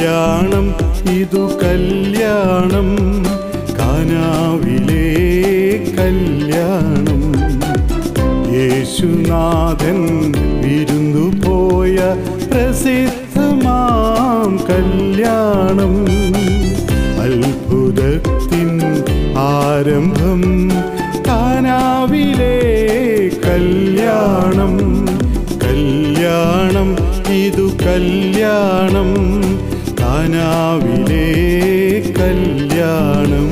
കല്യാണം ഇതു കല്യാണം കാനാവിലെ കല്യാണം യേശുനാഥൻ വിരുന്നു പോയ പ്രസിദ്ധമാം കല്യാണം അത്ഭുതത്തിൻ ആരംഭം കാനാവിലെ കല്യാണം കല്യാണം ഇതു കല്യാണം കാനാവിലെ കല്യാണം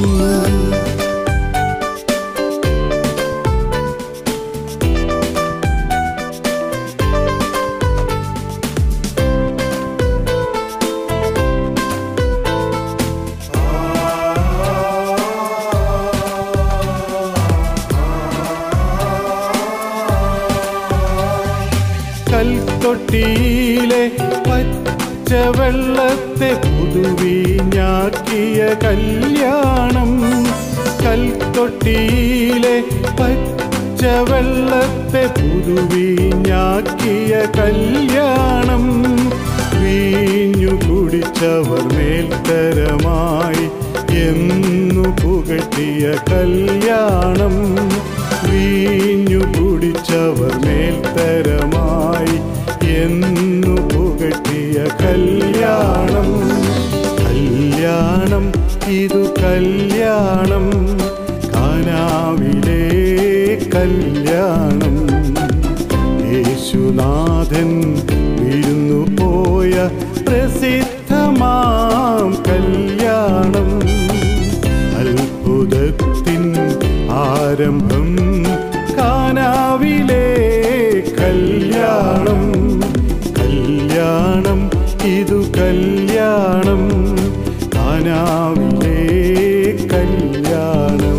കൽത്തൊട്ടിയിലെ പച്ചവെള്ളത്തെ പുതുവീഞ്ഞാക്കിയ കല്യാണം കൽത്തൊട്ടിയിലെ പച്ചവെള്ളത്തെ പുതുവീഞ്ഞാക്കിയ കല്യാണം വീഞ്ഞു കുടിച്ചവർ മേൽത്തരമായി എന്നു പുകട്ടിയ കല്യാണം വീഞ്ഞു കുടിച്ചവർ മേൽത്തരമായി എന്നു പുകട്ടിയ കല്യാണം കല്യാണം ഇതു കല്യാണം കാനാവിലെ കല്യാണം യേശുനാഥൻ വിരുന്നു പോയ പ്രസിദ്ധമാം കല്യാണം അത്ഭുതത്തിൻ ആരംഭം കാനാവിലെ കല്യാണം കല്യാണം ഇതു കല്യാണം കാനാവിലെ കല്യാണം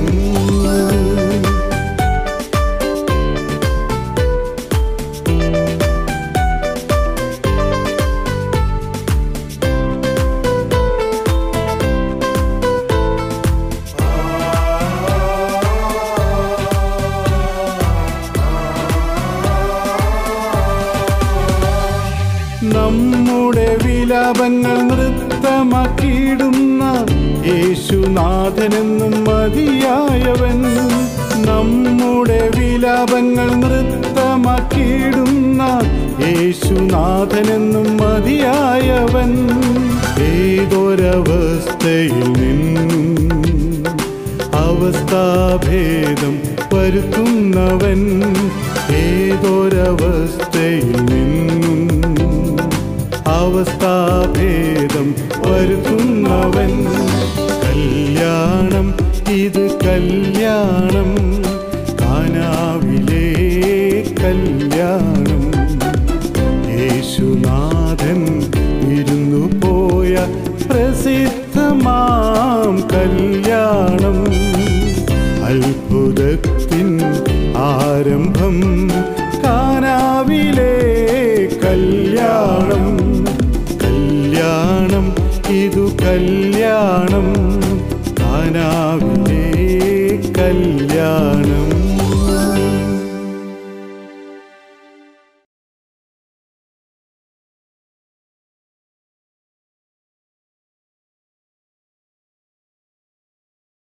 നമ്മുടെ വിലാപങ്ങൾ നൃത്തമാക്കിയിടുന്ന യേശുനാഥനെന്നും മതിയായവൻ നമ്മുടെ വിലാപങ്ങൾ നൃത്തമാക്കിയിടുന്ന യേശുനാഥനെന്നും മതിയായവൻ ഏതൊരവസ്ഥയിൽ നിന്നും അവസ്ഥാഭേദം വരുത്തുന്നവൻ ഏതൊരവസ്ഥയിൽ നിന്നും അവസ്ഥാഭേദം വരുത്തുന്നവൻ കല്യാണം ഇത് കല്യാണം കാനാവിലെ കല്യാണം യേശുനാഥൻ ഇരുന്നു പോയ പ്രസിദ്ധമാം കല്യാണം അത്ഭുതത്തിൻ ആരംഭം കാനാവിലെ കല്യാണം കല്യാണം ഇതു കല്യാണം കാനാവിലെ കല്യാണം